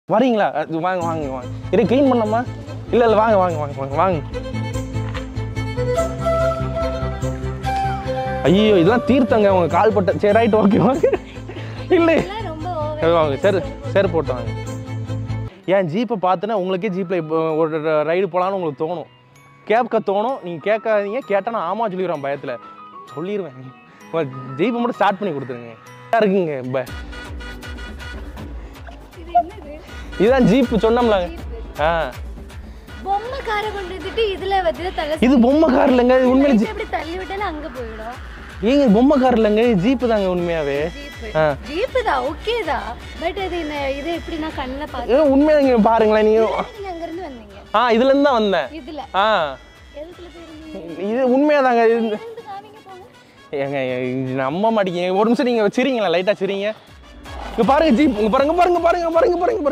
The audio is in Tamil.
வரீங்களா அது வாங்க வாங்க வாங்க இதை க்ளீன் பண்ணலாமா இல்லை இல்லை வாங்க வாங்க வாங்க வாங்க வாங்க ஐயோ இதெல்லாம் தீர்த்தங்க உங்க கால் பட்ட சரி ரைட் ஓகே வாங்க இல்லை இதெல்லாம் ரொம்ப over. சரி வாங்க சரி சரி போட்டு வாங்க ஏன் ஜீப்பை பார்த்துனா உங்களுக்கே ஜீப்பில் இப்போ ஒரு ரைடு போகலான்னு உங்களுக்கு தோணும் கேட்க தோணும் நீங்கள் கேட்காதீங்க கேட்டால் நான் ஆமா சொல்லிடுறேன் பயத்தில் சொல்லிடுவேன் ஜீப்பை மட்டும் ஸ்டார்ட் பண்ணி கொடுத்துருங்க நல்லா இருக்குங்க ப இது என்னது இதுதான் ஜீப்பு சொன்னோம்ல ஆ பொம்மை காரை கொண்டு வந்துட்டு இதுல வந்து தலை இது பொம்மை கார் இல்லைங்க இது உண்மையில ஜீ இப்படி தள்ளி விட்டாலும் அங்க போயிடும் ஏங்க பொம்மை கார் இல்லைங்க இது ஜீப்பு தாங்க உண்மையாவே ஜீப்பு ஆ ஜீப்பு தான் ஓகே தான் பட் அது இந்த இது எப்படி நான் கண்ணில் பார்த்தேன் ஏன் உண்மையாங்க பாருங்களேன் நீங்கள் நீங்க அங்க இருந்து வந்தீங்க ஆ இதுலேருந்து தான் வந்தேன் இதுல ஆ எதுக்குள்ள போயிருந்தீங்க இது உண்மையாதாங்க இது இருந்து காமிங்க போங்க ஏங்க இது நம்ப மாட்டீங்க ஒரு நிமிஷம் நீங்கள் சிரிங்களா லைட்டாக சிரிங்க இங்கே பாருங்க ஜீப் இங்கே பாருங்க பாருங்க பாருங்க பாருங்க பாருங்க பாருங்க